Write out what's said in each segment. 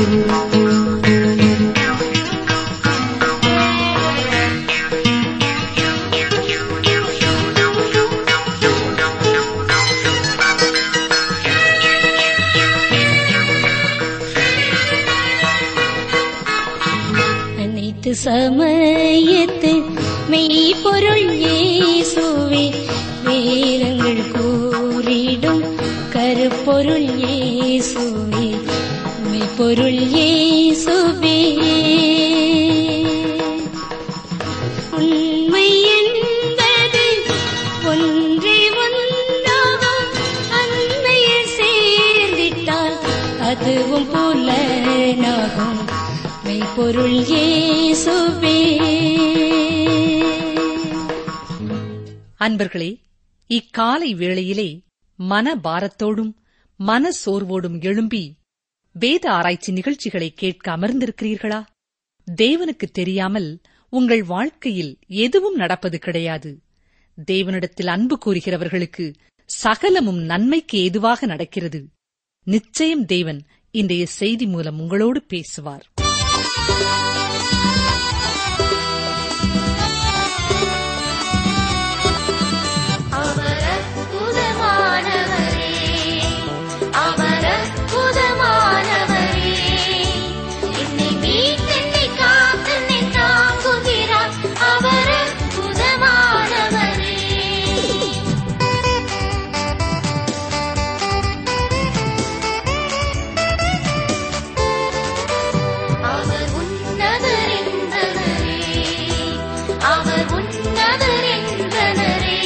அனைத்து சமயத்து மெய்ப்பொருள் இயேசுவே வேதங்கள் கூறிடும் கருப்பொருள் இயேசுவே மெய்ப்பொருள் இயேசுவே உண்மை என்பது ஒன்றே ஒன்றாகும் அண்மையில் சேர்ந்திட்டால் அதுவும் புலனாகும் மெய்ப்பொருள் இயேசுவே அன்பர்களே இக்காலை வேளையிலே மன பாரத்தோடும் மன சோர்வோடும் எழும்பி வேத ஆராய்ச்சி நிகழ்ச்சிகளை கேட்க அமர்ந்திருக்கிறீர்களா தேவனுக்கு தெரியாமல் உங்கள் வாழ்க்கையில் எதுவும் நடப்பது கிடையாது தேவனிடத்தில் அன்பு கூறுகிறவர்களுக்கு சகலமும் நன்மைக்கு ஏதுவாக நடக்கிறது நிச்சயம் தேவன் இன்றைய செய்தி மூலம் உங்களோடு பேசுவார் அவர் அற்புதமானவரே அவர் அற்புதமானவரே என்னை மீட்டென்னை காத்தென்னை தாங்குகிறார் அவர் அற்புதமானவரே அவர் உன்னதர் என்றனரே அவர் உன்னதர் என்றனரே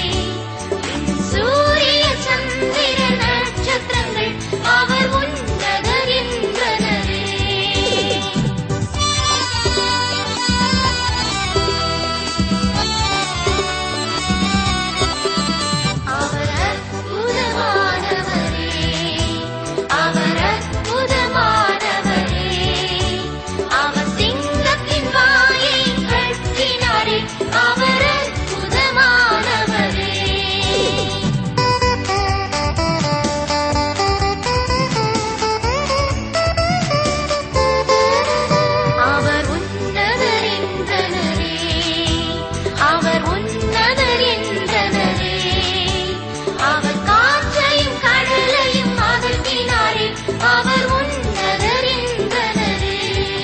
சூரிய சந்திர நட்சத்திரங்கள் அவர் உன்னதர் என்றனரே அவர் அற்புதமானவரே அவர் அற்புதமானவரே அவர் சிங்கத்தின் வாயை கட்டினாரே அவர் அற்புதமானவரே அவர் உன்னதர் என்றனரே அவர் உன்னதர் என்றனரே அவர் காற்றையும் கடலையும் அகற்றினாரே அவர் உன்னதர் என்றனரே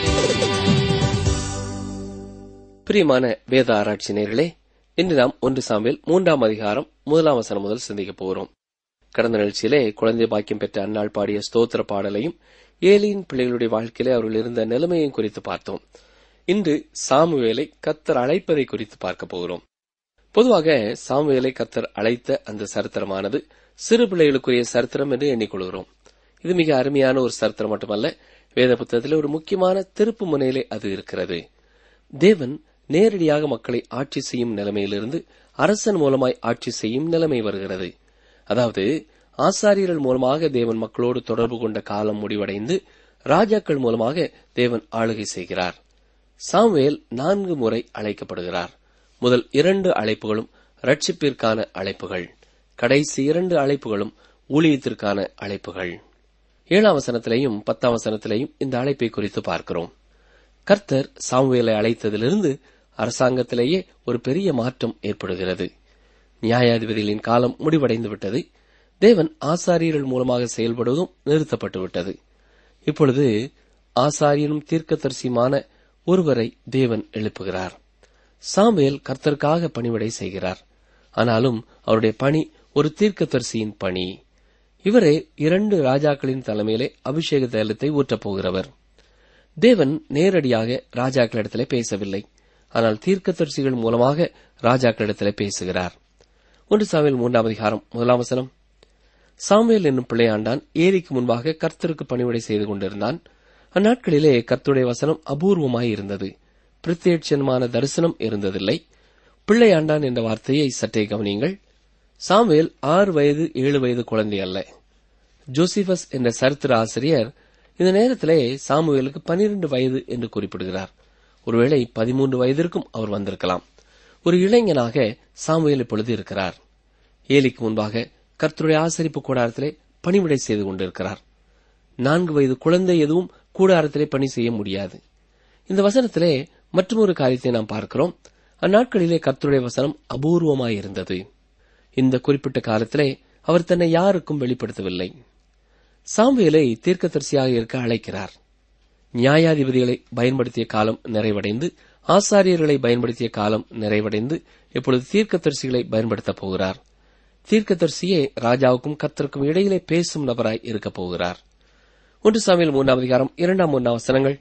பிரியமான வேத ஆராய்ச்சி நேர்களே இன்று நாம் ஒன்று சாம்பில் மூன்றாம் அதிகாரம் முதலாம் வசனம் முதல் சிந்திக்கப் போகிறோம் கடந்த நிகழ்ச்சியிலே குழந்தை பாக்கியம் பெற்ற அன்னாள் பாடிய ஸ்தோத்திர பாடலையும் ஏலியின் பிள்ளைகளுடைய வாழ்க்கையிலே அவர்கள் இருந்த நிலைமையும் குறித்து பார்த்தோம் இன்று சாமுவேலை கத்தர் அழைப்பதை குறித்து பார்க்க போகிறோம் பொதுவாக சாமுவேலை கத்தர் அழைத்த அந்த சரித்திரமானது சிறு பிள்ளைகளுக்குரிய சரித்திரம் என்று எண்ணிக்கொள்கிறோம் இது மிக அருமையான ஒரு சரித்திரம் மட்டுமல்ல வேத புத்தகத்திலே ஒரு முக்கியமான திருப்பு முனையிலே அது இருக்கிறது தேவன் நேரடியாக மக்களை ஆட்சி செய்யும் நிலைமையிலிருந்து அரசன் மூலமாய் ஆட்சி செய்யும் நிலைமை வருகிறது அதாவது ஆசாரியர்கள் மூலமாக தேவன் மக்களோடு தொடர்பு கொண்ட காலம் முடிவடைந்து ராஜாக்கள் மூலமாக தேவன் ஆளுகை செய்கிறார் சாமுவேல் நான்கு முறை அழைக்கப்படுகிறார் முதல் இரண்டு அழைப்புகளும் ரட்சிப்பிற்கான அழைப்புகள் கடைசி இரண்டு அழைப்புகளும் ஊழியத்திற்கான அழைப்புகள் ஏழாம் வசனத்திலையும் பத்தாம் வசனத்திலையும் இந்த அழைப்பை குறித்து பார்க்கிறோம் கர்த்தர் சாமுவேலை அழைத்ததிலிருந்து அரசாங்கத்திலேயே ஒரு பெரிய மாற்றம் ஏற்படுகிறது நியாயாதிபதிகளின் காலம் முடிவடைந்து விட்டது தேவன் ஆசாரியர்கள் மூலமாக செயல்படுவதும் நிறுத்தப்பட்டு விட்டது இப்பொழுது ஆசாரியனும் தீர்க்கதரிசியுமான ஒருவரை தேவன் எழுப்புகிறார் சாமுவேல் கர்த்தருக்காக பணிவிடை செய்கிறார் ஆனாலும் அவருடைய பணி ஒரு தீர்க்கதரிசியின் பணி இவரே இரண்டு ராஜாக்களின் தலைமையிலே அபிஷேக தைலத்தை ஊற்றப் போகிறவர் தேவன் நேரடியாக ராஜாக்களிடத்திலே பேசவில்லை ஆனால் தீர்க்கதரிசிகள் மூலமாக ராஜாக்களிடத்திலே பேசுகிறார் ஒன்று சாமுவேல் மூன்றாம் அதிகாரம் முதலாம் வசனம் சாமுவேல் என்னும் பிள்ளையாண்டான் ஏரிக்கு முன்பாக கர்த்தருக்கு பணிவிடை செய்து கொண்டிருந்தான் அந்நாட்களிலே கர்த்தருடைய வசனம் அபூர்வமாய் இருந்தது பிரத்யட்சணமான தரிசனம் இருந்ததில்லை பிள்ளையாண்டான் என்ற வார்த்தையை சற்றே கவனியுங்கள் சாமுவேல் ஆறு வயது ஏழு வயது குழந்தை அல்ல ஜோசிபஸ் என்ற சரித்திர ஆசிரியர் இந்த நேரத்திலே சாமுவேலுக்கு பனிரெண்டு வயது என்று குறிப்பிடுகிறார் ஒருவேளை பதிமூன்று வயதிற்கும் அவர் வந்திருக்கலாம் ஒரு இளைஞனாக சாமுவேல் இப்பொழுது இருக்கிறார் ஏலிக்கு முன்பாக கர்த்தருடைய ஆசரிப்பு கூடாரத்திலே பணிவிடை செய்து கொண்டிருக்கிறார் நான்கு வயது குழந்தை எதுவும் கூடாரத்திலே பணி செய்ய முடியாது இந்த வசனத்திலே மற்றொரு காரியத்தை நாம் பார்க்கிறோம் அந்நாட்களிலே கர்த்தருடைய வசனம் அபூர்வமாயிருந்தது இந்த குறிப்பிட்ட காலத்திலே அவர் தன்னை யாருக்கும் வெளிப்படுத்தவில்லை சாமுவேலை தீர்க்கதரிசியாக இருக்க அழைக்கிறார் நியாயாதிபதிகளை பயன்படுத்திய காலம் நிறைவடைந்து ஆசாரியர்களை பயன்படுத்திய காலம் நிறைவடைந்து இப்பொழுது தீர்க்கதரிசிகளை பயன்படுத்தப் போகிறார் தீர்க்கதரிசியே ராஜாவுக்கும் கர்த்தருக்கும் இடையிலே பேசும் நபராய் இருக்கப் போகிறார் ஒன்று சாமியில் மூன்றாம் அதிகாரம் இரண்டாம் மூன்றாம் வசனங்கள்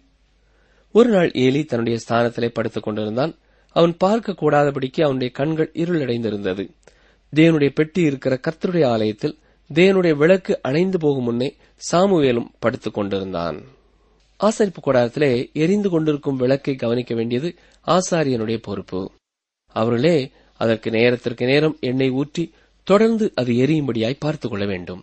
ஒரு நாள் ஏலி தன்னுடைய ஸ்தானத்திலே படுத்துக் கொண்டிருந்தான் அவன் பார்க்க கூடாதபடிக்கு அவனுடைய கண்கள் இருளடைந்திருந்தது தேவனுடைய பெட்டி இருக்கிற கர்த்தருடைய ஆலயத்தில் தேவனுடைய விளக்கு அணைந்து போகும் முன்னே சாமுவேலும் படுத்துக் கொண்டிருந்தான் ஆசரிப்பு கூடாரத்திலே எரிந்து கொண்டிருக்கும் விளக்கை கவனிக்க வேண்டியது ஆசாரியனுடைய பொறுப்பு அவர்களே அதற்கு நேரத்திற்கு நேரம் எண்ணெய் ஊற்றி தொடர்ந்து அது எரியும்படியாய் பார்த்துக் கொள்ள வேண்டும்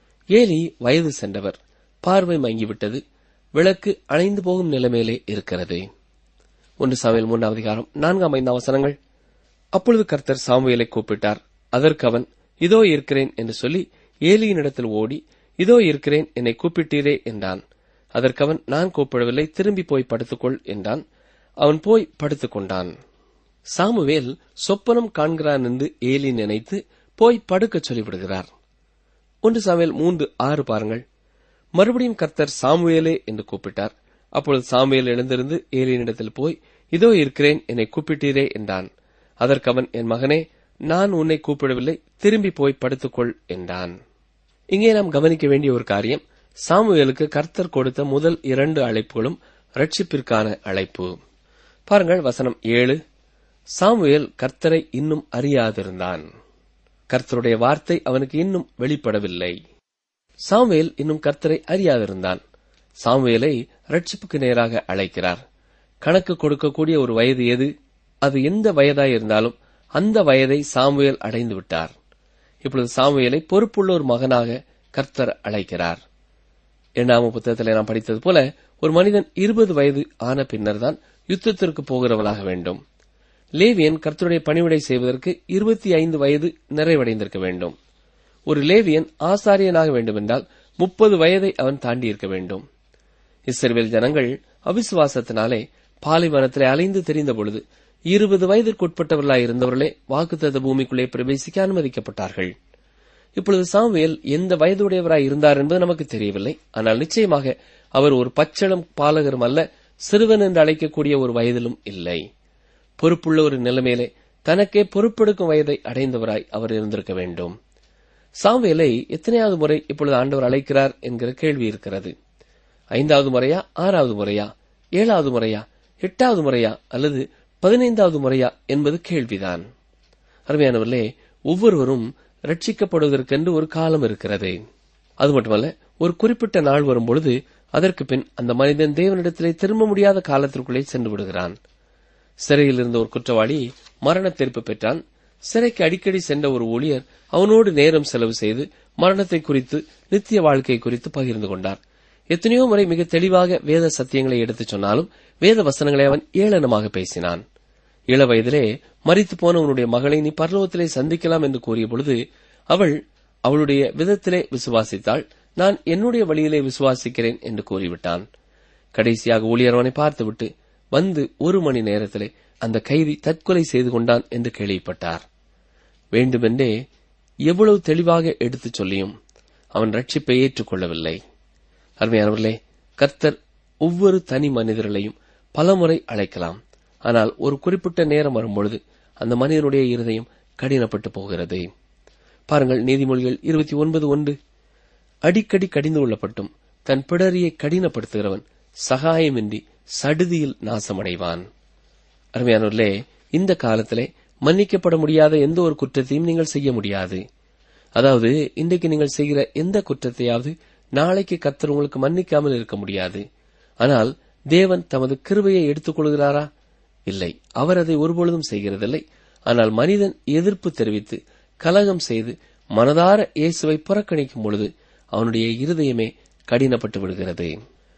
ஏலி வயது சென்றவர் பார்வை மங்கிவிட்டது விளக்கு அணைந்து போகும் நிலைமையிலே இருக்கிறது ஒன்று சாமுவேல் மூன்றாம் அதிகாரம் நான்காம் ஐந்தாம் வசனங்கள் அப்பொழுது கர்த்தர் சாமுவேலை கூப்பிட்டார் அதற்கு அவன் இதோ இருக்கிறேன் என்று சொல்லி ஏலியினிடத்தில் ஓடி இதோ இருக்கிறேன் என்னை கூப்பிட்டீரே என்றான் அதற்கு அவன் நான் கூப்பிடவில்லை திரும்பி போய் படுத்துக்கொள் என்றான் அவன் போய் படுத்துக் கொண்டான் சாமுவேல் சொப்பனம் காண்கிறான் என்று ஏலி நினைத்து போய் படுக்கச் சொல்லிவிடுகிறார் ஒன்று சாமுவேல் மூன்று ஆறு பாருங்கள் மறுபடியும் கர்த்தர் சாமுவேலே என்று கூப்பிட்டார் அப்பொழுது சாமுவேல் எழுந்திருந்து ஏலியனிடத்தில் போய் இதோ இருக்கிறேன் என்னை கூப்பிட்டீரே என்றான் அதற்கு அவன் என் மகனே நான் உன்னை கூப்பிடவில்லை திரும்பி போய் படுத்துக்கொள் என்றான் இங்கே நாம் கவனிக்க வேண்டிய ஒரு காரியம் சாமுவேலுக்கு கர்த்தர் கொடுத்த முதல் இரண்டு அழைப்புகளும் ரட்சிப்பிற்கான அழைப்பு பாருங்கள் வசனம் ஏழு சாமுவேல் கர்த்தரை இன்னும் அறியாதிருந்தான் கர்த்தருடைய வார்த்தை அவனுக்கு இன்னும் வெளிப்படவில்லை சாமுவேல் இன்னும் கர்த்தரை அறியாதிருந்தான் சாமுவேலை ரட்சிப்புக்கு நேராக அழைக்கிறார் கணக்கு கொடுக்கக்கூடிய ஒரு வயது எது அது எந்த வயதாய் இருந்தாலும் அந்த வயதை சாமுவேல் அடைந்து விட்டார் இப்பொழுது சாமுவேலை பொறுப்புள்ள ஒரு மகனாக கர்த்தர் அழைக்கிறார் இரண்டாம் புத்தகத்தில் நாம் படித்தது போல ஒரு மனிதன் இருபது வயது ஆன பின்னர் தான் யுத்தத்திற்கு போகிறவனாக வேண்டும் லேவியன் கர்த்தருடைய பணிவிடை செய்வதற்கு இருபத்தி ஐந்து வயது நிறைவடைந்திருக்க வேண்டும் ஒரு லேவியன் ஆசாரியனாக வேண்டுமென்றால் முப்பது வயதை அவன் தாண்டியிருக்க வேண்டும் இஸ்ரவேல் ஜனங்கள் அவிசுவாசத்தினாலே பாலைவனத்திலே அலைந்து தெரிந்த பொழுது இருபது வயதிற்குட்பட்டவர்களாய் இருந்தவர்களே வாக்குத்தத்த பூமிக்குள்ளே பிரவேசிக்க அனுமதிக்கப்பட்டார்கள் இப்பொழுது சாமுவேல் எந்த வயதுடையவராய் இருந்தார் என்பது நமக்கு தெரியவில்லை ஆனால் நிச்சயமாக அவர் ஒரு பச்சளம் பாலகரும் அல்ல சிறுவன் என்று அழைக்கக்கூடிய ஒரு வயதிலும் இல்லை பொறுப்புள்ள ஒரு நிலைமையிலே தனக்கே பொறுப்பெடுக்கும் வயதை அடைந்தவராய் அவர் இருந்திருக்க வேண்டும் சாமுவேலை எத்தனையாவது முறை இப்பொழுது ஆண்டவர் அழைக்கிறார் என்கிற கேள்வி இருக்கிறது ஐந்தாவது முறையா ஆறாவது முறையா ஏழாவது முறையா எட்டாவது முறையா அல்லது பதினைந்தாவது முறையா என்பது கேள்விதான் அருமையானவர்களே ஒவ்வொருவரும் ரட்சிக்கப்படுவதற்கென்று ஒரு காலம் இருக்கிறது அது மட்டுமல்ல ஒரு குறிப்பிட்ட நாள் வரும்பொழுது அதற்கு பின் அந்த மனிதன் தேவனிடத்திலே திரும்ப முடியாத காலத்திற்குள்ளே சென்று விடுகிறான் சிறையில் இருந்த ஒரு குற்றவாளி மரண தீர்ப்பு பெற்றான் சிறைக்கு அடிக்கடி சென்ற ஒரு ஊழியர் அவனோடு நேரம் செலவு செய்து மரணத்தை குறித்து நித்திய வாழ்க்கை குறித்து பகிர்ந்து கொண்டார் எத்தனையோ முறை மிக தெளிவாக வேத சத்தியங்களை எடுத்துச் சொன்னாலும் வேத வசனங்களை அவன் ஏளனமாக பேசினான் இள வயதிலே மறித்து போன உன்னுடைய மகளை நீ பரலோகத்திலே சந்திக்கலாம் என்று கூறிய பொழுது அவள் அவளுடைய விதத்திலே விசுவாசித்தாள் நான் என்னுடைய வழியிலே விசுவாசிக்கிறேன் என்று கூறிவிட்டான் கடைசியாக ஊழியர் அவனை பார்த்துவிட்டு வந்து ஒரு மணி நேரத்திலே அந்த கைதி தற்கொலை செய்து கொண்டான் என்று கேள்விப்பட்டார் வேண்டுமென்றே எவ்வளவு தெளிவாக எடுத்துச் சொல்லியும் அவன் ரட்சிப்பை ஏற்றுக்கொள்ளவில்லை அருமையானவர்களே கர்த்தர் ஒவ்வொரு தனி மனிதர்களையும் பலமுறை அழைக்கலாம் ஆனால் ஒரு குறிப்பிட்ட நேரம் வரும்பொழுது அந்த மனிதனுடைய இருதயம் கடினப்பட்டு போகிறது பாருங்கள் நீதிமொழிகள் இருபத்தி ஒன்பது ஒன்று அடிக்கடி கடிந்து கொள்ளப்பட்டும் தன் பிடரியை கடினப்படுத்துகிறவன் சகாயமின்றி சடுதியில் நாசமடைவான் அருமையானவர்களே இந்த காலத்திலே மன்னிக்கப்பட முடியாத எந்த ஒரு குற்றத்தையும் நீங்கள் செய்ய முடியாது அதாவது இன்றைக்கு நீங்கள் செய்கிற எந்த குற்றத்தையாவது நாளைக்கு கர்த்தர் உங்களுக்கு மன்னிக்காமல் இருக்க முடியாது ஆனால் தேவன் தமது கிருபையை எடுத்துக் கொள்கிறாரா இல்லை அவர் அதை ஒருபொழுதும் செய்கிறதில்லை ஆனால் மனிதன் எதிர்ப்பு தெரிவித்து கலகம் செய்து மனதார இயேசுவை புறக்கணிக்கும் பொழுது அவனுடைய இருதயமே கடினப்பட்டு விடுகிறது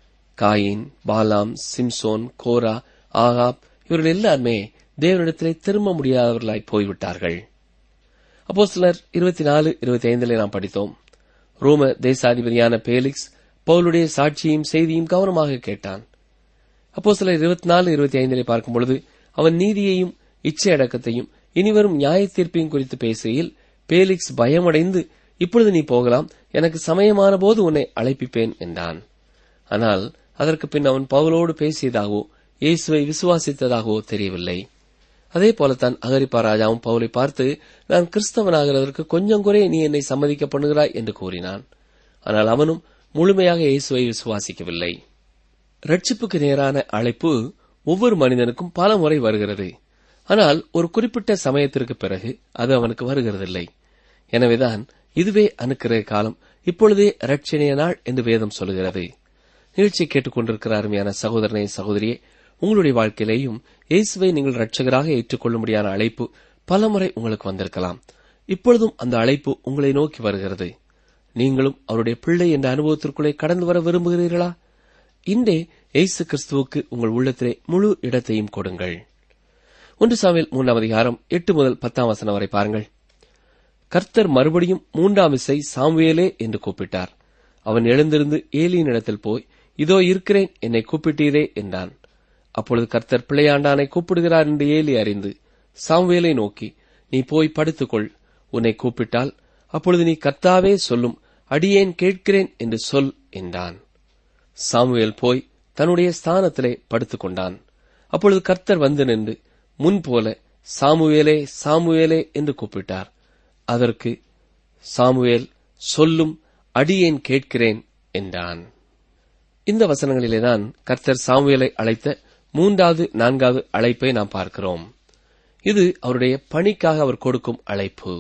Cain Balaam Samson Korah Ahab இவர்கள் எல்லாருமே தேவனிடத்திலே திரும்ப முடியாதவர்களாய் போய்விட்டார்கள் அப்போ சிலர் இருபத்தி நாலு இருபத்தி ஐந்திலே நாம் படித்தோம் ரோம தேசாதிபதியான பேலிக்ஸ் பவுலுடைய சாட்சியையும் செய்தியும் கவனமாக கேட்டான் அப்போ சில இருபத்தி நாலு இருபத்தி ஐந்திலே பார்க்கும் பொழுது அவன் நீதியையும் இச்சை அடக்கத்தையும் இனிவரும் நியாய தீர்ப்பையும் குறித்து பேசுகையில் பேலிக்ஸ் பயமடைந்து இப்பொழுது நீ போகலாம் எனக்கு சமயமான போது உன்னை அழைப்பிப்பேன் என்றான் ஆனால் அதற்கு பின் அவன் பவுலோடு பேசியதாகவோ இயேசுவை விசுவாசித்ததாகவோ தெரியவில்லை அதே போலத்தான் அகரிப்பா ராஜாவும் பவுலை பார்த்து நான் கிறிஸ்தவனாகிறதற்கு கொஞ்சம் குறை நீ என்னை சம்மதிக்க பண்ணுகிறாய் என்று கூறினான் ஆனால் அவனும் முழுமையாக இயேசுவை விசுவாசிக்கவில்லை ரட்சிப்புக்கு நேரான அழைப்பு ஒவ்வொரு மனிதனுக்கும் பல முறை வருகிறது ஆனால் ஒரு குறிப்பிட்ட சமயத்திற்கு பிறகு அது அவனுக்கு வருகிறதில்லை எனவேதான் இதுவே அனுக்கிற காலம் இப்பொழுதே ரட்சணிய நாள் என்று வேதம் சொல்கிறது நிகழ்ச்சியை கேட்டுக்கொண்டிருக்கிற அருமையான சகோதரனை சகோதரியே உங்களுடைய வாழ்க்கையிலேயும் இயேசுவை நீங்கள் ரட்சகராக ஏற்றுக்கொள்ளும்படியான அழைப்பு பலமுறை உங்களுக்கு வந்திருக்கலாம் இப்பொழுதும் அந்த அழைப்பு உங்களை நோக்கி வருகிறது நீங்களும் அவருடைய பிள்ளை என்ற அனுபவத்திற்குள்ளே கடந்து வர விரும்புகிறீர்களா இன்றே இயேசு கிறிஸ்துவுக்கு உங்கள் உள்ளத்திலே முழு இடத்தையும் கொடுங்கள் ஒன்று சாமியில் மூன்றாம் அதிகாரம் எட்டு முதல் பத்தாம் வசனம் வரை பாருங்கள் கர்த்தர் மறுபடியும் மூன்றாம் இசை சாமுவேலே என்று கூப்பிட்டார் அவன் எழுந்திருந்து ஏலியின் இடத்தில் போய் இதோ இருக்கிறேன் என்னை கூப்பிட்டீரே என்றான் அப்பொழுது கர்த்தர் பிள்ளையாண்டானை கூப்பிடுகிறார் என்று ஏலி அறிந்து சாமுவேலை நோக்கி நீ போய் படுத்துக்கொள் உன்னை கூப்பிட்டால் அப்பொழுது நீ கர்த்தாவே சொல்லும் அடியேன் கேட்கிறேன் என்று சொல் என்றான் சாமுவேல் போய் தன்னுடைய ஸ்தானத்திலே படுத்துக் கொண்டான் அப்பொழுது கர்த்தர் வந்து நின்று முன்போல சாமுவேலே சாமுவேலே என்று கூப்பிட்டார் அதற்கு சாமுவேல் சொல்லும் அடியேன் கேட்கிறேன் என்றான் இந்த வசனங்களிலேதான் கர்த்தர் சாமுவேலை அழைத்த மூன்றாவது நான்காவது அழைப்பை நாம் பார்க்கிறோம் இது அவருடைய பணிக்காக அவர் கொடுக்கும் அழைப்பு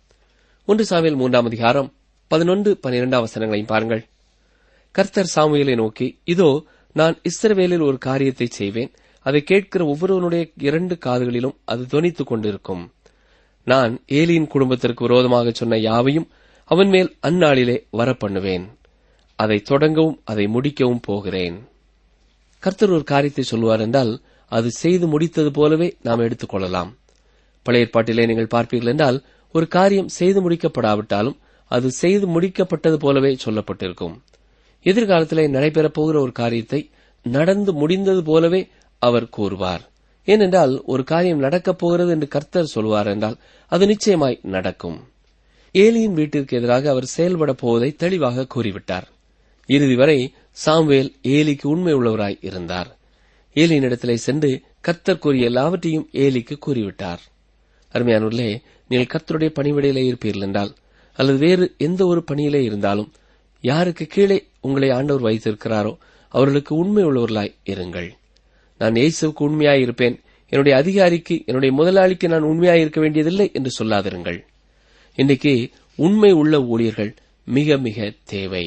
ஒன்று சாமுவேல் மூன்றாம் அதிகாரம் பதினொன்று பனிரெண்டாம் வசனங்களையும் பாருங்கள் கர்த்தர் சாமுவேலை நோக்கி இதோ நான் இஸ்ரவேலில் ஒரு காரியத்தை செய்வேன் அதை கேட்கிற ஒவ்வொருவனுடைய இரண்டு காதுகளிலும் அது தொனித்துக் கொண்டிருக்கும் நான் ஏலியின் குடும்பத்திற்கு விரோதமாக சொன்ன யாவையும் அவன் மேல் அந்நாளிலே வரப்பண்ணுவேன் அதை தொடங்கவும் அதை முடிக்கவும் போகிறேன் கர்த்தர் ஒரு காரியத்தை சொல்லுவார் என்றால் அது செய்து முடித்தது போலவே நாம் எடுத்துக் கொள்ளலாம் பழைய ஏற்பாட்டிலே நீங்கள் பார்ப்பீர்கள் என்றால் ஒரு காரியம் செய்து முடிக்கப்படாவிட்டாலும் அது செய்து முடிக்கப்பட்டது போலவே சொல்லப்பட்டிருக்கும் எதிர்காலத்திலே நடைபெறப் போகிற ஒரு காரியத்தை நடந்து முடிந்தது போலவே அவர் கூறுவார் ஏனென்றால் ஒரு காரியம் நடக்கப் போகிறது என்று கர்த்தர் சொல்வார் என்றால் அது நிச்சயமாய் நடக்கும் ஏலியின் வீட்டிற்கு எதிராக அவர் செயல்பட போவதை தெளிவாக கூறிவிட்டார் இறுதி வரை சாம்வேல் ஏலிக்கு உண்மை உள்ளவராய் இருந்தார் ஏலியினிடத்திலே சென்று கர்த்தர் கூறிய எல்லாவற்றையும் ஏலிக்கு கூறிவிட்டார் அருமையானூர்களே நீங்கள் கர்த்தருடைய பணிவிடையிலே இருப்பீர்கள் என்றால் அல்லது வேறு எந்த ஒரு பணியிலே இருந்தாலும் யாருக்கு கீழே உங்களை ஆண்டவர் வைத்திருக்கிறாரோ அவர்களுக்கு உண்மை உள்ளவர்களாய் இருங்கள் நான் இயேசுவுக்கு உண்மையாய் இருப்பேன் என்னுடைய அதிகாரிக்கு என்னுடைய முதலாளிக்கு நான் உண்மையாய் இருக்க வேண்டியதில்லை என்று சொல்லாதிருங்கள் இன்றைக்கு உண்மை உள்ள ஊழியர்கள் மிக மிக தேவை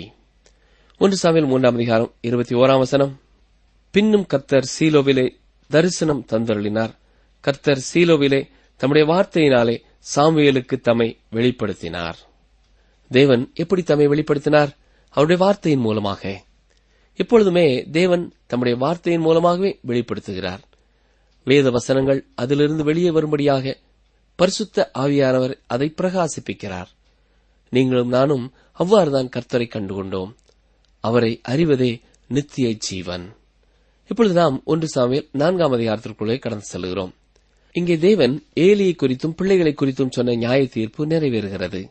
ஒன்று சாமியில் மூன்றாம் அதிகாரம் இருபத்தி ஓராம் வசனம் பின்னும் கர்த்தர் சீலோவிலே தரிசனம் தந்தருளினார் கர்த்தர் சீலோவிலே தம்முடைய வார்த்தையினாலே சாமுவேலுக்கு தம்மை வெளிப்படுத்தினார் தேவன் எப்படி தம்மை வெளிப்படுத்தினார் அவருடைய வார்த்தையின் மூலமாக எப்பொழுதுமே தேவன் தம்முடைய வார்த்தையின் மூலமாகவே வெளிப்படுத்துகிறார் வேத வசனங்கள் அதிலிருந்து வெளியே வரும்படியாக பரிசுத்த ஆவியானவர் அதை பிரகாசிப்பிக்கிறார் நீங்களும் நானும் அவ்வாறுதான் கர்த்தரை கண்டுகொண்டோம் அவரை அறிவதே நித்திய ஜீவன் இப்பொழுது நாம் ஒன்று சாமியில் நான்காம் அதிகாரத்திற்குள்ளே கடந்து செல்கிறோம் இங்கே தேவன் ஏலியை குறித்தும் பிள்ளைகளை குறித்தும் சொன்ன நியாய தீர்ப்பு நிறைவேறுகிறது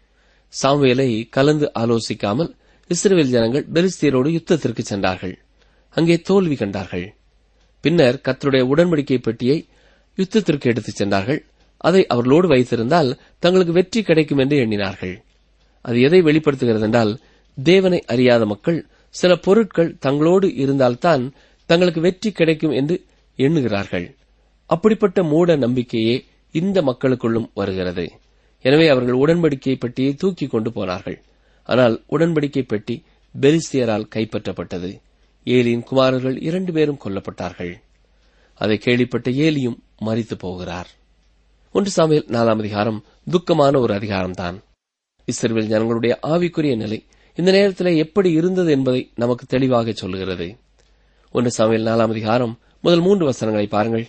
சாமுவேலை கலந்து ஆலோசிக்காமல் இஸ்ரேல் ஜனங்கள் பெலிஸ்தியரோடு யுத்தத்திற்கு சென்றார்கள் அங்கே தோல்வி கண்டார்கள் பின்னர் கர்த்தருடைய உடன்படிக்கை பெட்டியை யுத்தத்திற்கு எடுத்துச் சென்றார்கள் அதை அவர்களோடு வைத்திருந்தால் தங்களுக்கு வெற்றி கிடைக்கும் என்று எண்ணினார்கள் அது எதை வெளிப்படுத்துகிறது என்றால் தேவனை அறியாத மக்கள் சில பொருட்கள் தங்களோடு இருந்தால்தான் தங்களுக்கு வெற்றி கிடைக்கும் என்று எண்ணுகிறார்கள் அப்படிப்பட்ட மூட நம்பிக்கையே இந்த மக்களுக்குள்ளும் வருகிறது எனவே அவர்கள் உடன்படிக்கை பெட்டியை தூக்கி கொண்டு போனார்கள் ஆனால் உடன்படிக்கை பெட்டி பெலிஸ்தியரால் கைப்பற்றப்பட்டது ஏலியின் குமாரர்கள் இரண்டு பேரும் கொல்லப்பட்டார்கள் அதை கேள்விப்பட்ட ஏலியும் மறித்து போகிறார் ஒன்று சாமியில் நாலாம் அதிகாரம் துக்கமான ஒரு அதிகாரம்தான் இஸ்ரேல் ஜனங்களுடைய ஆவிக்குரிய நிலை இந்த நேரத்தில் எப்படி இருந்தது என்பதை நமக்கு தெளிவாக சொல்லுகிறது ஒன்று சாமியில் நாலாம் அதிகாரம் முதல் மூன்று வசனங்களை பாருங்கள்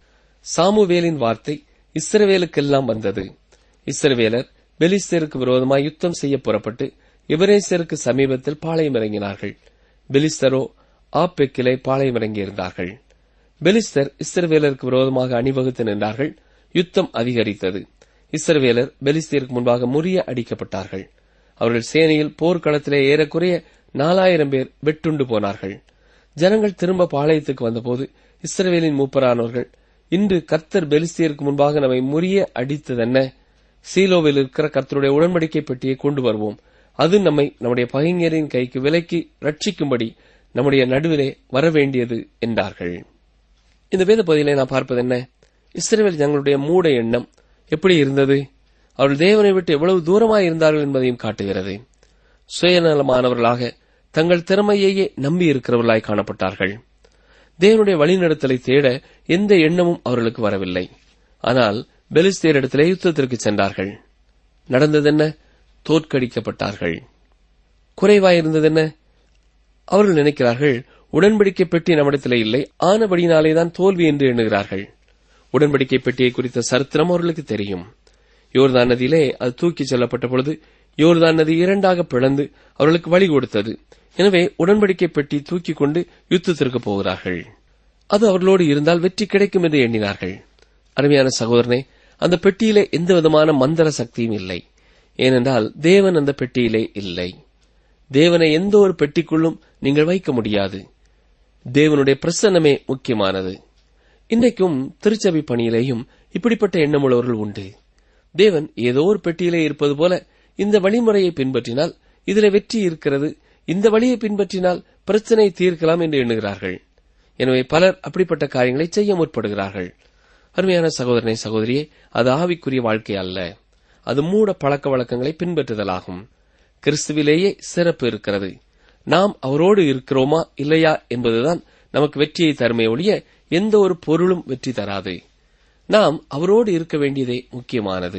சாமுவேலின் வார்த்தை இஸ்ரவேலுக்கெல்லாம் வந்தது இஸ்ரவேலர் பெலிஸ்தருக்கு விரோதமாய் யுத்தம் செய்ய புறப்பட்டு எபிரேசருக்கு சமீபத்தில் பாளையம் இறங்கினார்கள் பெலிஸ்தரோ ஆப்பெக்கிலே பாளையம் இறங்கியிருந்தார்கள் பெலிஸ்தர் இஸ்ரவேலருக்கு விரோதமாக அணிவகுத்து நின்றார்கள் யுத்தம் அதிகரித்தது இஸ்ரவேலர் பெலிஸ்தருக்கு முன்பாக முறிய அடிக்கப்பட்டார்கள் அவர்கள் சேனையில் போர்க்களத்திலே ஏறக்குறைய நாலாயிரம் பேர் வெட்டுண்டு போனார்கள் ஜனங்கள் திரும்ப பாளையத்துக்கு வந்தபோது இஸ்ரவேலின் மூப்பரானவர்கள் இன்று கர்த்தர் பெலிஸ்தியருக்கு முன்பாக நம்மை முறிய அடித்ததென்ன சீலோவில் இருக்கிற கர்த்தருடைய உடன்படிக்கை பெட்டியை கொண்டு வருவோம் அது நம்மை நம்முடைய பகைஞரின் கைக்கு விலக்கி ரட்சிக்கும்படி நம்முடைய நடுவிலே வரவேண்டியது என்றார்கள் இந்த வேத பகுதியிலே நான் பார்ப்பது என்ன இஸ்ரேல் ஜனங்களுடைய மூட எண்ணம் எப்படி இருந்தது அவர்கள் தேவனை விட்டு எவ்வளவு தூரமாய் இருந்தார்கள் என்பதையும் காட்டுகிறது சுயநலமானவர்களாக தங்கள் திறமையையே நம்பி இருக்கிறவர்களாய் காணப்பட்டார்கள் தேவனுடைய வழிநடத்தலை தேட எந்த எண்ணமும் அவர்களுக்கு வரவில்லை ஆனால் பெலிஸ்தேரிடத்திலே யுத்தத்திற்கு சென்றார்கள் நடந்ததென்ன தோற்கடிக்கப்பட்டார்கள் குறைவாயிருந்ததென்ன அவர்கள் நினைக்கிறார்கள் உடன்படிக்கை பெட்டி நம்மிடத்திலே இல்லை ஆனபடினாலேதான் தோல்வி என்று எண்ணுகிறார்கள் உடன்படிக்கை பெட்டியை குறித்த சரித்திரம் அவர்களுக்கு தெரியும் யோர்தான் நதியிலே அது தூக்கிச் செல்லப்பட்ட பொழுது யோர்தான் நதி இரண்டாக பிளந்து அவர்களுக்கு வழி கொடுத்தது எனவே உடன்படிக்கை பெட்டி தூக்கிக் கொண்டு யுத்தத்திற்கு போகிறார்கள் அது அவர்களோடு இருந்தால் வெற்றி கிடைக்கும் என்று எண்ணினார்கள் அருமையான சகோதரனே அந்த பெட்டியிலே எந்த விதமான மந்திர சக்தியும் இல்லை ஏனென்றால் தேவன் அந்த பெட்டியிலே இல்லை தேவனை எந்த ஒரு பெட்டிக்குள்ளும் நீங்கள் வைக்க முடியாது தேவனுடைய பிரசன்னமே முக்கியமானது இன்றைக்கும் திருச்சபை பணியிலேயும் இப்படிப்பட்ட எண்ணமுள்ளவர்கள் உண்டு தேவன் ஏதோ ஒரு பெட்டியிலே இருப்பது போல இந்த வழிமுறையை பின்பற்றினால் இதிலே வெற்றி இருக்கிறது இந்த வழியை பின்பற்றினால் பிரச்சனை தீர்க்கலாம் என்று எண்ணுகிறார்கள் எனவே பலர் அப்படிப்பட்ட காரியங்களை செய்ய முற்படுகிறார்கள் அருமையான சகோதரனை சகோதரியே அது ஆவிக்குரிய வாழ்க்கை அல்ல அது மூட பழக்க வழக்கங்களை பின்பற்றுதலாகும் கிறிஸ்துவிலேயே சிறப்பு இருக்கிறது நாம் அவரோடு இருக்கிறோமா இல்லையா என்பதுதான் நமக்கு வெற்றியை தருமே ஒழிய எந்த ஒரு பொருளும் வெற்றி தராது நாம் அவரோடு இருக்க வேண்டியதே முக்கியமானது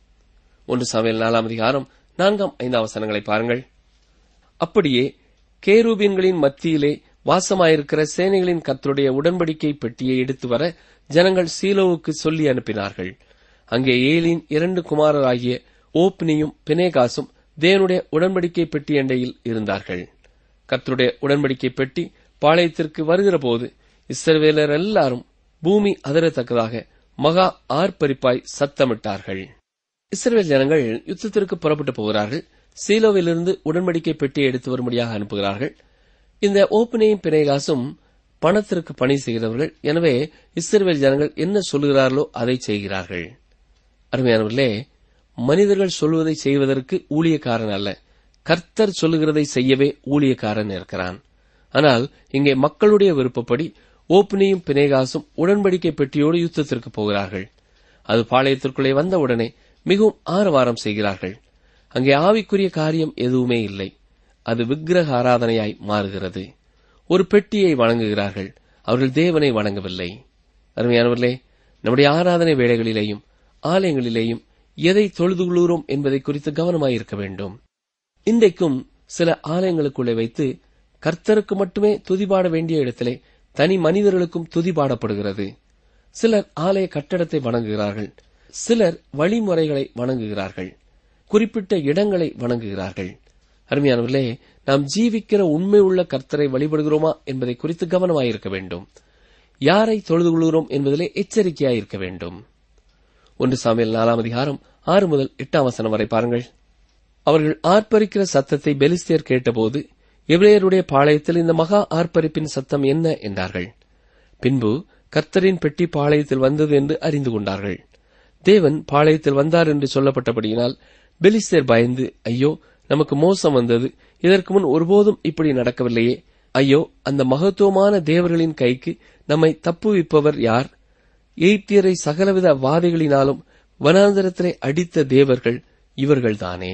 ஒன்று சமையல் நாலாம் அதிகாரம் நான்காம் ஐந்தாம் வசனங்களை பாருங்கள் அப்படியே கேரூபின்களின் மத்தியிலே வாசமாயிருக்கிற சேனைகளின் கர்த்தருடைய உடன்படிக்கை பெட்டியை எடுத்து வர ஜனங்கள் சீலோவுக்கு சொல்லி அனுப்பினார்கள் அங்கே ஏலின் இரண்டு குமாரராகிய ஓப்னியும் பினேகாசும் தேவனுடைய உடன்படிக்கை பெட்டி அண்டையில் இருந்தார்கள் கர்த்தருடைய உடன்படிக்கை பெட்டி பாளையத்திற்கு வருகிற போது இஸ்ரவேலர் எல்லாரும் பூமி அதிரத்தக்கதாக மகா ஆர்ப்பரிப்பாய் சத்தமிட்டார்கள் இஸ்ரவேல் ஜனங்கள் யுத்தத்திற்கு புறப்பட்டு போகிறார்கள் சீலோவிலிருந்து உடன்படிக்கை பெட்டியை எடுத்து வரும்படியாக அனுப்புகிறார்கள் இந்த ஓப்பனையும் பிணைகாசும் பணத்திற்கு பணி செய்கிறவர்கள் எனவே இஸ்ரவேல் ஜனங்கள் என்ன சொல்லுகிறார்களோ அதை செய்கிறார்கள் அருமையானவர்களே மனிதர்கள் சொல்வதை செய்வதற்கு ஊழியக்காரன் அல்ல கர்த்தர் சொல்லுகிறதை செய்யவே ஊழியக்காரன் இருக்கிறான் ஆனால் இங்கே மக்களுடைய விருப்பப்படி ஓப்னியும் பினேகாசும் உடன்படிக்கை பெட்டியோடு யுத்தத்திற்கு போகிறார்கள் அது பாளையத்திற்குள்ளே வந்தவுடனே மிகவும் ஆரவாரம் செய்கிறார்கள் அங்கே ஆவிக்குரிய காரியம் எதுவுமே இல்லை அது விக்கிரக ஆராதனையாய் மாறுகிறது ஒரு பெட்டியை வணங்குகிறார்கள் அவர்கள் தேவனை வணங்கவில்லை அருமையானவர்களே நம்முடைய ஆராதனை வேளைகளிலேயும் ஆலயங்களிலேயும் எதை தொழுது கொள்கிறோம் என்பதை குறித்து கவனமாயிருக்க வேண்டும் இன்றைக்கும் சில ஆலயங்களுக்குள்ளே வைத்து கர்த்தருக்கு மட்டுமே துதிபாட வேண்டிய இடத்திலே தனி மனிதர்களுக்கும் துதிபாடப்படுகிறது சிலர் ஆலய கட்டடத்தை வணங்குகிறார்கள் சிலர் வழிமுறைகளை வணங்குகிறார்கள் குறிப்பிட்ட இடங்களை வணங்குகிறார்கள் அருமையானவர்களே நாம் ஜீவிக்கிற உண்மை உள்ள கர்த்தரை வழிபடுகிறோமா என்பதை குறித்து கவனமாயிருக்க வேண்டும் யாரை தொழுது கொள்கிறோம் என்பதிலே எச்சரிக்கையாயிருக்க வேண்டும் ஒன்று சாமியல் நாலாம் அதிகாரம் ஆறு முதல் எட்டாம் வசனம் வரை பாருங்கள் அவர்கள் ஆர்ப்பரிக்கிற சத்தத்தை பெலிஸ்தியர் கேட்டபோது எபிரேயருடைய பாளையத்தில் இந்த மகா ஆர்ப்பரிப்பின் சத்தம் என்ன என்றார்கள் பின்பு கர்த்தரின் பெட்டி பாளையத்தில் வந்தது என்று அறிந்து கொண்டார்கள் தேவன் பாளையத்தில் வந்தார் என்று சொல்லப்பட்டபடியினால் பெலிஸ்தேர் பயந்து ஐயோ நமக்கு மோசம் வந்தது இதற்கு முன் ஒருபோதும் இப்படி நடக்கவில்லையே ஐயோ அந்த மகத்துவமான தேவர்களின் கைக்கு நம்மை தப்புவிப்பவர் யார் எய்த்தியரை சகலவித வாதைகளினாலும் வனாந்தரத்திலே அடித்த தேவர்கள் இவர்கள்தானே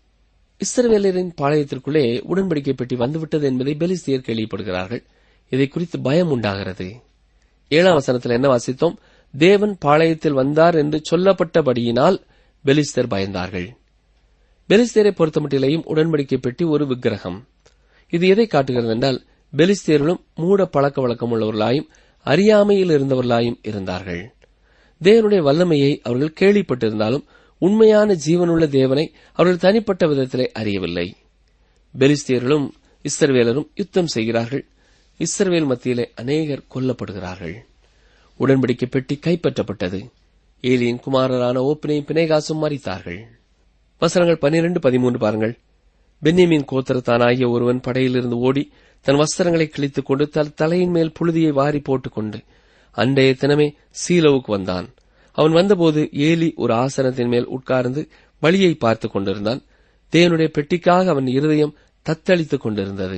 இஸ்ரவேலரின் பாளையத்திற்குள்ளே உடன்படிக்கை பெட்டி வந்துவிட்டது என்பதை பெலிஸ்தியர் கேள்விப்படுகிறார்கள் இதை குறித்து பயம் உண்டாகிறது ஏழாம் வசனத்தில் என்ன வாசித்தோம் தேவன் பாளையத்தில் வந்தார் என்று சொல்லப்பட்டபடியினால் பெலிஸ்தர் பயந்தார்கள் பெலிஸ்தேரை பொறுத்தமட்டிலேயும் உடன்படிக்கை பெட்டி ஒரு விக்கிரகம் இது எதை காட்டுகிறது என்றால் பெலிஸ்தேர்களும் மூட பழக்க வழக்கம் உள்ளவர்களாயும் அறியாமையில் இருந்தவர்களாயும் இருந்தார்கள் தேவனுடைய வல்லமையை அவர்கள் கேள்விப்பட்டிருந்தாலும் உண்மையான ஜீவனுள்ள தேவனை அவர்கள் தனிப்பட்ட விதத்திலே அறியவில்லை பெலிஸ்தியர்களும் இஸ்ரவேலரும் யுத்தம் செய்கிறார்கள் இஸ்ரவேல் மத்தியிலே அநேகர் கொல்லப்படுகிறார்கள் உடன்படிக்கை பெட்டி கைப்பற்றப்பட்டது ஏலியின் குமாரரான ஓப்பினையும் பிணைகாசும் மறித்தார்கள் வசனங்கள் பனிரெண்டு பதிமூன்று பாருங்கள் பென்யமின் கோத்திரத்தானாகிய ஒருவன் படையிலிருந்து ஓடி தன் வஸ்திரங்களை கிழித்துக் கொண்டு தன் தலையின் மேல் புழுதியை வாரி போட்டுக்கொண்டு அன்றைய தினமே சீலோவுக்கு வந்தான் அவன் வந்தபோது ஏலி ஒரு ஆசனத்தின் மேல் உட்கார்ந்து வழியை பார்த்துக் கொண்டிருந்தான் தேவனுடைய பெட்டிக்காக அவன் இருதயம் தத்தளித்துக் கொண்டிருந்தது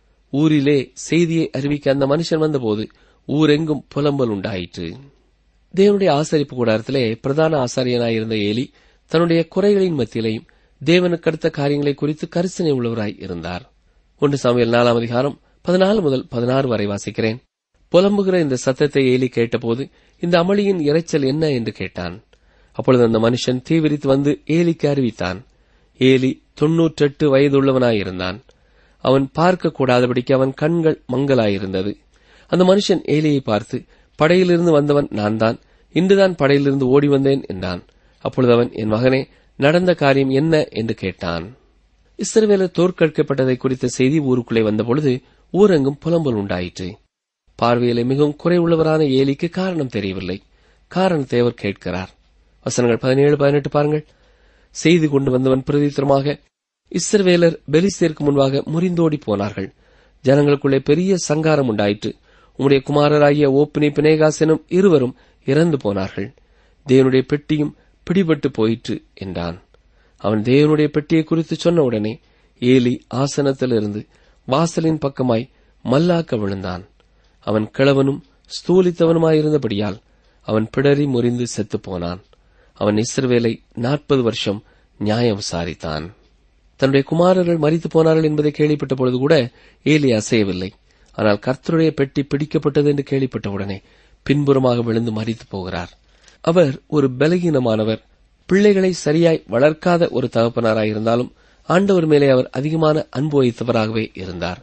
ஊரிலே செய்தியை அறிவிக்க அந்த மனுஷன் வந்தபோது ஊரெங்கும் புலம்பல் உண்டாயிற்று தேவனுடைய ஆசரிப்பு கூடாரத்திலே பிரதான ஆசாரியனாயிருந்த ஏலி தன்னுடைய குறைகளின் மத்தியிலையும் தேவனுக்கு அடுத்த காரியங்களை குறித்து கரிசனை உள்ளவராய் இருந்தார் ஒன்று சாமியல் நாலாம் அதிகாரம் பதினாலு முதல் பதினாறு வரை வாசிக்கிறேன் புலம்புகிற இந்த சத்தத்தை ஏலி கேட்டபோது இந்த அமளியின் இரைச்சல் என்ன என்று கேட்டான் அப்பொழுது அந்த மனுஷன் தீவிரித்து வந்து ஏலிக்கு அறிவித்தான் ஏலி தொன்னூற்றெட்டு வயதுள்ளவனாயிருந்தான் அவன் பார்க்க கூடாதபடிக்கு அவன் கண்கள் மங்கலாயிருந்தது அந்த மனுஷன் ஏலியை பார்த்து படையிலிருந்து வந்தவன் நான் தான் இன்றுதான் படையிலிருந்து ஓடி வந்தேன் என்றான் அப்பொழுது அவன் என் மகனே நடந்த காரியம் என்ன என்று கேட்டான் இஸ்ரவேலர் தோற்கடிக்கப்பட்டதை குறித்த செய்தி ஊருக்குள்ளே வந்தபொழுது ஊரெங்கும் புலம்பல் உண்டாயிற்று பார்வையிலே மிகவும் குறைவுள்ளவரான ஏலிக்கு காரணம் தெரியவில்லை காரணத்தை அவர் கேட்கிறார் வசனங்கள் பதினேழு பதினெட்டு பாருங்கள் செய்தி கொண்டு வந்தவன் பிரதித்திரமாக இஸ்ரவேலர் பெலிஸ்தேருக்கு முன்பாக முறிந்தோடி போனார்கள் ஜனங்களுக்குள்ளே பெரிய சங்காரம் உண்டாயிற்று உம்முடைய குமாரராகிய ஓப்பினி பினேகாசனும் இருவரும் இறந்து போனார்கள் தேவனுடைய பெட்டியும் பிடிபட்டு போயிற்று என்றான் அவன் தேவனுடைய பெட்டியை குறித்து சொன்ன உடனே ஏலி ஆசனத்திலிருந்து வாசலின் பக்கமாய் மல்லாக்க விழுந்தான் அவன் கிழவனும் ஸ்தூலித்தவனுமாயிருந்தபடியால் அவன் பிடரி முறிந்து செத்துப் போனான் அவன் இஸ்ரவேலை நாற்பது வருஷம் நியாயம் விசாரித்தான் தன்னுடைய குமாரர்கள் மறித்து போனார்கள் என்பதை கேள்விப்பட்ட பொழுது கூட ஏலி அசையவில்லை ஆனால் கர்த்தருடைய பெட்டி பிடிக்கப்பட்டது என்று கேள்விப்பட்டவுடனே பின்புறமாக விழுந்து மறித்து போகிறார் அவர் ஒரு பலகீனமானவர் பிள்ளைகளை சரியாய் வளர்க்காத ஒரு தகப்பனாராயிருந்தாலும் ஆண்டவர் மேலே அவர் அதிகமான அன்பு வைத்தவராகவே இருந்தார்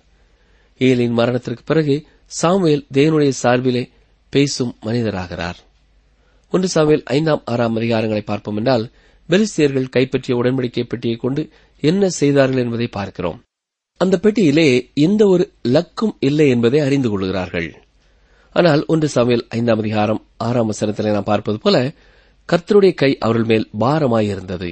ஏலின் மரணத்திற்கு பிறகு சாமுவேல் தேவனுடைய சார்பிலே பேசும் மனிதராகிறார் ஒன்று சாமுவேல் ஐந்தாம் ஆறாம் அதிகாரங்களை பார்ப்போம் என்றால் பெலிஸ்தியர்கள் கைப்பற்றிய உடன்படிக்கை பெட்டியை கொண்டு என்ன செய்தார்கள் என்பதை பார்க்கிறோம் அந்த பெட்டியிலே எந்த ஒரு லக்கும் இல்லை என்பதை அறிந்து கொள்கிறார்கள் ஆனால் ஒன்று சாமுவேல் ஐந்தாம் அதிகாரம் ஆறாம் வசனத்திலே நாம் பார்ப்பது போல கர்த்தருடைய கை அவர்கள் மேல் பாரமாயிருந்தது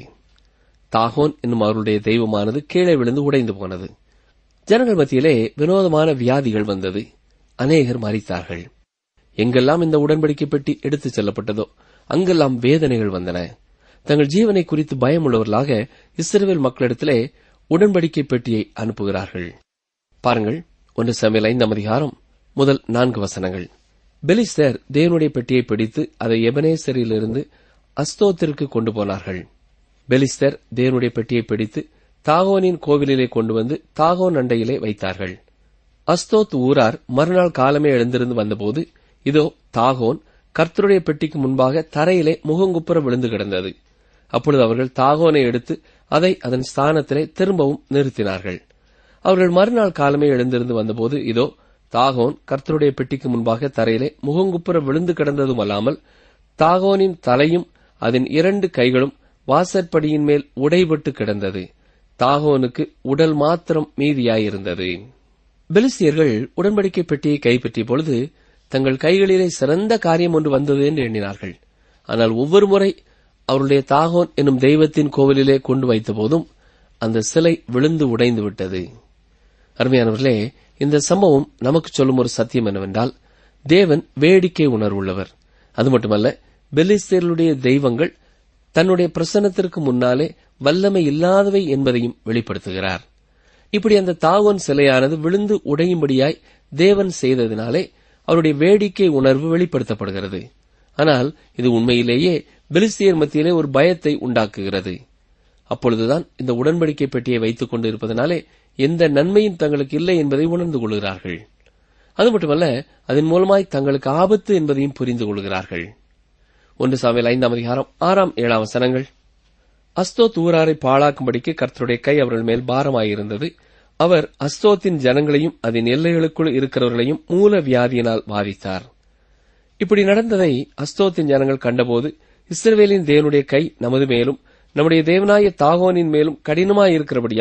தாகோன் என்னும் அவருடைய தெய்வமானது கீழே விழுந்து உடைந்து போனது ஜனங்கள் மத்தியிலே வினோதமான வியாதிகள் வந்தது அநேகர் மறித்தார்கள் எங்கெல்லாம் இந்த உடன்படிக்கை பெட்டி எடுத்துச் செல்லப்பட்டதோ அங்கெல்லாம் வேதனைகள் வந்தன தங்கள் ஜீவனை குறித்து பயமுள்ளவர்களாக இஸ்ரவேல் மக்களிடத்திலே உடன்படிக்கை பெட்டியை அனுப்புகிறார்கள் பாருங்கள் ஒன்று சமையல் ஐந்தாம் அதிகாரம் முதல் நான்கு வசனங்கள் பெலிஸ்தர் தேவனுடைய பெட்டியை பிடித்து அதை எபனேசரிலிருந்து அஸ்தோத்திற்கு கொண்டு போனார்கள் பெலிஸ்தர் தேவனுடைய பெட்டியை பிடித்து தாகோனின் கோவிலிலே கொண்டு வந்து தாகோன் அண்டையிலே வைத்தார்கள் அஸ்தோத் ஊரார் மறுநாள் காலமே எழுந்திருந்து வந்தபோது இதோ தாகோன் கர்த்தருடைய பெட்டிக்கு முன்பாக தரையிலே முகங்குப்புற விழுந்து கிடந்தது அப்பொழுது அவர்கள் தாகோனை எடுத்து அதை அதன் ஸ்தானத்திலே திரும்பவும் நிறுத்தினார்கள் அவர்கள் மறுநாள் காலமே எழுந்திருந்து வந்தபோது இதோ தாகோன் கர்த்தருடைய பெட்டிக்கு முன்பாக தரையிலே முகங்குப்புற விழுந்து கிடந்ததும் அல்லாமல் தாகோனின் தலையும் அதன் இரண்டு கைகளும் வாசற்படியின் மேல் உடைபட்டு கிடந்தது தாகோனுக்கு உடல் மாத்திரம் மீதியாயிருந்தது பெலிஸ்தியர்கள் உடன்படிக்கை பெட்டியை கைப்பற்றிய பொழுது தங்கள் கைகளிலே சிறந்த காரியம் ஒன்று வந்தது என்று எண்ணினார்கள் ஆனால் ஒவ்வொரு முறை அவருடைய தாகோன் என்னும் தெய்வத்தின் கோவிலிலே கொண்டு வைத்த போதும் அந்த சிலை விழுந்து உடைந்து விட்டது அருமையானவர்களே இந்த சம்பவம் நமக்கு சொல்லும் ஒரு சத்தியம் என்னவென்றால் தேவன் வேடிக்கை உணர்வுள்ளவர் அது மட்டுமல்ல பெலிஸ்தேர்களுடைய தெய்வங்கள் தன்னுடைய பிரசன்னத்திற்கு முன்னாலே வல்லமை இல்லாதவை என்பதையும் வெளிப்படுத்துகிறார் இப்படி அந்த தாவோன் சிலையானது விழுந்து உடையும்படியாய் தேவன் செய்ததினாலே அவருடைய வேடிக்கை உணர்வு வெளிப்படுத்தப்படுகிறது ஆனால் இது உண்மையிலேயே பெலிஸ்தியர் மத்தியிலே ஒரு பயத்தை உண்டாக்குகிறது அப்பொழுதுதான் இந்த உடன்படிக்கை பெட்டியை வைத்துக் கொண்டு இருப்பதனாலே எந்த நன்மையும் தங்களுக்கு இல்லை என்பதை உணர்ந்து கொள்கிறார்கள் அது மட்டுமல்ல அதன் மூலமாய் தங்களுக்கு ஆபத்து என்பதையும் புரிந்து கொள்கிறார்கள் ஒன்று சாமியில் ஐந்தாம் அதிகாரம் ஆறாம் ஏழாம் வசனங்கள் அஸ்தோத் ஊராரை பாழாக்கும்படிக்கு கர்த்தருடைய கை அவர்கள் மேல் பாரமாயிருந்தது அவர் அஸ்தோத்தின் ஜனங்களையும் அதன் எல்லைகளுக்குள் இருக்கிறவர்களையும் மூல வியாதியினால் பாதித்தார் இப்படி நடந்ததை அஸ்தோத்தின் ஜனங்கள் கண்டபோது இஸ்ரவேலின் தேவனுடைய கை நமது மேலும் நம்முடைய தேவனாய தாகோனின் மேலும் கடினமாயிருக்கிறபடியால்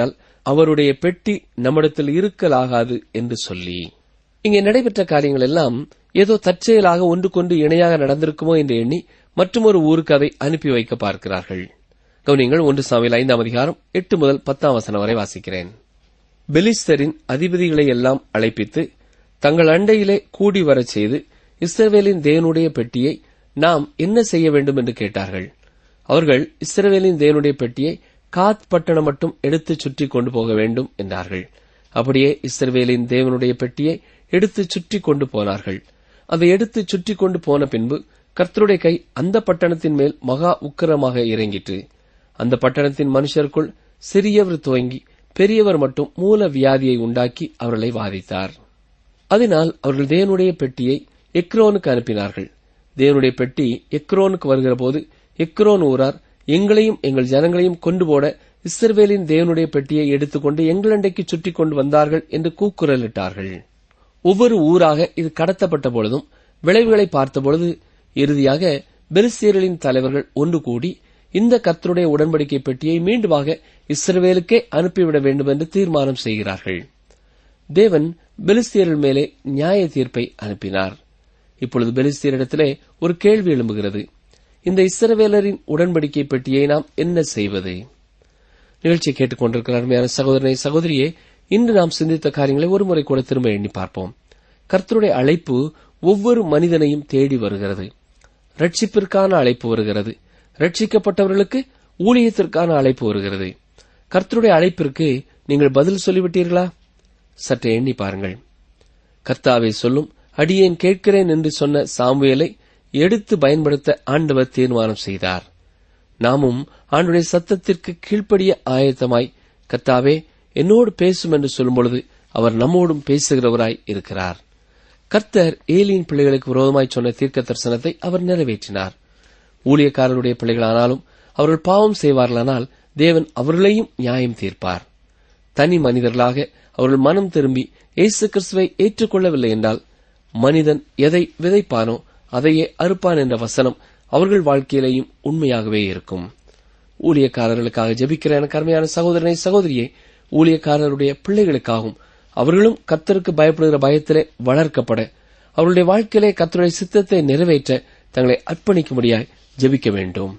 அவருடைய பெட்டி நம்மிடத்தில் இருக்கலாகாது என்று சொல்லி இங்கே நடைபெற்ற காரியங்கள் எல்லாம் ஏதோ தற்செயலாக ஒன்றுக்கொண்டு இணையாக நடந்திருக்குமோ என்று எண்ணி மற்றொரு ஊருக்கு அதை அனுப்பி வைக்க பார்க்கிறார்கள் கவனியங்கள் ஒன்று சாமியில் ஐந்தாம் அதிகாரம் எட்டு முதல் பத்தாம் வசனம் வரை வாசிக்கிறேன் பெலிஸ்தரின் அதிபதிகளை எல்லாம் அழைப்பித்து தங்கள் அண்டையிலே கூடி வரச் செய்து இஸ்ரவேலின் தேவனுடைய பெட்டியை நாம் என்ன செய்ய வேண்டும் என்று கேட்டார்கள் அவர்கள் இஸ்ரவேலின் தேவனுடைய பெட்டியை காத் பட்டணம் மட்டும் எடுத்துச் சுற்றி கொண்டு போக வேண்டும் என்றார்கள் அப்படியே இஸ்ரவேலின் தேவனுடைய பெட்டியை எடுத்துச் சுற்றி கொண்டு போனார்கள் அதை எடுத்துச் சுற்றி கொண்டு போன பின்பு கர்த்தருடைய கை அந்த பட்டணத்தின் மேல் மகா உக்கிரமாக இறங்கிற்று அந்த பட்டணத்தின் மனுஷருக்குள் சிறியவர் துவங்கி பெரியவர் மட்டும் மூல வியாதியை உண்டாக்கி அவர்களை வாதித்தார் அதனால் அவர்கள் தேவனுடைய பெட்டியை எக்ரோனுக்கு அனுப்பினார்கள் தேவனுடைய பெட்டி எக்ரோனுக்கு வருகிற போது எக்ரோன் ஊரார் எங்களையும் எங்கள் ஜனங்களையும் கொண்டு போட இஸ்ரவேலின் தேவனுடைய பெட்டியை எடுத்துக்கொண்டு எங்களண்டைக்கு சுற்றி கொண்டு வந்தார்கள் என்று கூக்குரலிட்டார்கள் ஒவ்வொரு ஊராக இது கடத்தப்பட்ட பொழுதும் விளைவுகளை பார்த்தபொழுது இறுதியாக பெலிஸ்தியர்களின் தலைவர்கள் ஒன்று கூடி இந்த கர்த்தருடைய உடன்படிக்கை பெட்டியை மீண்டுமாக இஸ்ரவேலுக்கே அனுப்பிவிட வேண்டும் என்று தீர்மானம் செய்கிறார்கள் தேவன் பெலிஸ்தியர்கள் மேலே நியாய தீர்ப்பை அனுப்பினார் இப்பொழுது பெலிஸ்தியரிடத்திலே ஒரு கேள்வி எழும்புகிறது இந்த இஸ்ரவேலரின் உடன்படிக்கை பெட்டியை நாம் என்ன செய்வது நிகழ்ச்சியை கேட்டுக்கொண்டிருக்கிற அருமையான சகோதரனை சகோதரியே இன்று நாம் சிந்தித்த காரியங்களை ஒருமுறை கூட திரும்ப எண்ணி பார்ப்போம் கர்த்தருடைய அழைப்பு ஒவ்வொரு மனிதனையும் தேடி வருகிறது ரட்சிப்பிற்கான அழைப்பு வருகிறது ரட்சிக்கப்பட்டவர்களுக்கு ஊழியத்திற்கான அழைப்பு வருகிறது கர்த்தருடைய அழைப்பிற்கு நீங்கள் பதில் சொல்லிவிட்டீர்களா சற்றே எண்ணி பாருங்கள் கர்த்தாவை சொல்லும் அடியேன் கேட்கிறேன் என்று சொன்ன சாமுவேலை எடுத்து பயன்படுத்த ஆண்டவர் தீர்மானம் செய்தார் நாமும் ஆண்டுடைய சத்தத்திற்கு கீழ்ப்படிய ஆயத்தமாய் கர்த்தாவே என்னோடு பேசும் என்று சொல்லும் பொழுது அவர் நம்மோடும் பேசுகிறவராய் இருக்கிறார் கர்த்தர் ஏலியின் பிள்ளைகளுக்கு விரோதமாய் சொன்ன தீர்க்க தரிசனத்தை அவர் நிறைவேற்றினார் ஊழியக்காரருடைய பிள்ளைகளானாலும் அவர்கள் பாவம் செய்வார்களானால் தேவன் அவர்களையும் நியாயம் தீர்ப்பார் தனி மனிதர்களாக அவர்கள் மனம் திரும்பி இயேசு கிறிஸ்துவை ஏற்றுக்கொள்ளவில்லை என்றால் மனிதன் எதை விதைப்பானோ அதையே அறுப்பான் என்ற வசனம் அவர்கள் வாழ்க்கையிலேயும் உண்மையாகவே இருக்கும் ஊழியக்காரர்களுக்காக ஜெபிக்கிற எனக்கு அருமையான சகோதரனை சகோதரியை ஊழியக்காரருடைய பிள்ளைகளுக்காகவும் அவர்களும் கத்தருக்கு பயப்படுகிற பயத்திலே வளர்க்கப்பட அவருடைய வாழ்க்கையிலே கத்தருடைய சித்தத்தை நிறைவேற்ற தங்களை அர்ப்பணிக்கும்படியாய் ஜெபிக்க வேண்டும்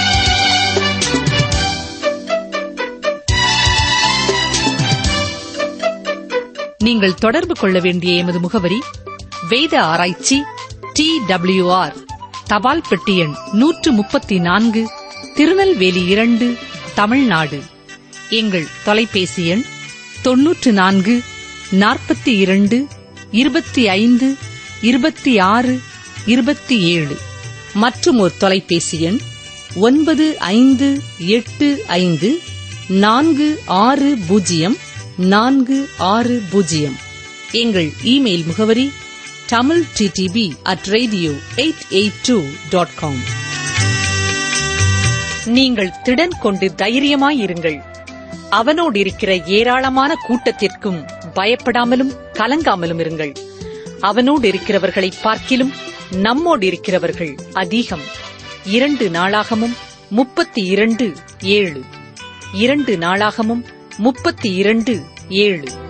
நீங்கள் தொடர்பு கொள்ள வேண்டிய எமது முகவரி வேத ஆராய்ச்சி டி ஆர் தபால் பெட்டி எண் நூற்று முப்பத்தி நான்கு திருநெல்வேலி இரண்டு தமிழ்நாடு எங்கள் தொலைபேசி எண் தொன்னூற்று நான்கு நாற்பத்தி இரண்டு இருபத்தி ஐந்து இருபத்தி ஆறு இருபத்தி ஏழு மற்றும் ஒரு தொலைபேசி எண் ஒன்பது ஐந்து எட்டு ஐந்து நான்கு ஆறு பூஜ்ஜியம் நான்கு ஆறு பூஜ்ஜியம் எங்கள் இமெயில் முகவரி Tamil DTP at radio eight eight two dot com நீங்கள் திடன் கொண்டு தைரியமாயிருங்கள் அவனோடு இருக்கிற ஏராளமான கூட்டத்திற்கும் பயப்படாமலும் கலங்காமலும் இருங்கள் அவனோடு இருக்கிறவர்களை பார்க்கிலும் நம்மோடு இருக்கிறவர்கள் அதிகம் இரண்டு நாளாகமும் முப்பத்தி இரண்டு ஏழு இரண்டு நாளாகமும் முப்பத்தி இரண்டு ஏழு